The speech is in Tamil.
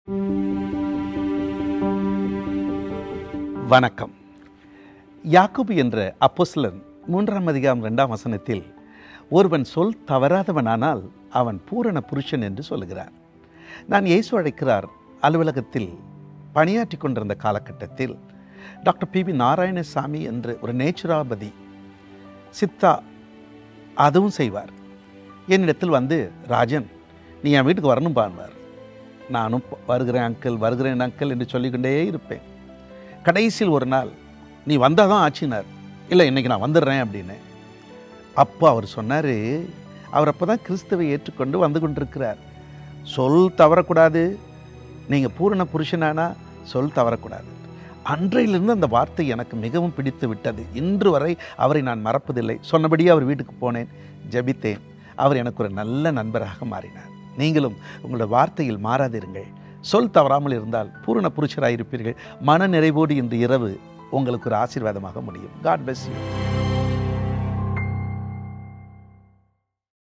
வணக்கம் யாக்கோபு என்ற அப்போஸ்தலன் மூன்றாம் அதிகாரம் இரண்டாம் வசனத்தில் ஒருவன் சொல் தவறாதவனானால் அவன் பூரண புருஷன் என்று சொல்லுகிறார் நான் இயேசு அழைக்கிறார் அலுவலகத்தில் பணியாற்றி கொண்டிருந்த காலகட்டத்தில் டாக்டர் பி வி நாராயணசாமி என்ற ஒரு நேச்சுராபதி சித்தா அதுவும் செய்வார் என்னிடத்தில் வந்து ராஜன் நீ என் வீட்டுக்கு வரணும் பான்வார் நானும் ப- வருகிறேன் அங்கிள் வருகிறேன் அங்கிள் என்று சொல்லிக்கொண்டே இருப்பேன் கடைசியில் ஒரு நாள் நீ வந்தால் தான் ஆச்சினார் இல்லை இன்னைக்கு நான் வந்துடுறேன் அப்படின்னு அப்போ அவர் சொன்னார் அவர் அப்போ தான் கிறிஸ்துவை ஏற்றுக்கொண்டு வந்து கொண்டிருக்கிறார் சொல் தவறக்கூடாது நீங்கள் பூரண புருஷனானா சொல் தவறக்கூடாது அன்றையிலிருந்து அந்த வார்த்தை எனக்கு மிகவும் பிடித்து விட்டது இன்று வரை அவரை நான் மறப்பதில்லை சொன்னபடியே அவர் வீட்டுக்கு போனேன் ஜெபித்தேன் அவர் எனக்கு ஒரு நல்ல நண்பராக மாறினார் நீங்களும் உங்களோட வார்த்தையில் மாறாதிருங்கள் சொல் தவறாமல் இருந்தால் பூரண புருஷராயிருப்பீர்கள் மன நிறைவோடு இன்று இரவு உங்களுக்கு ஒரு ஆசீர்வாதமாக முடியும் காட் bless you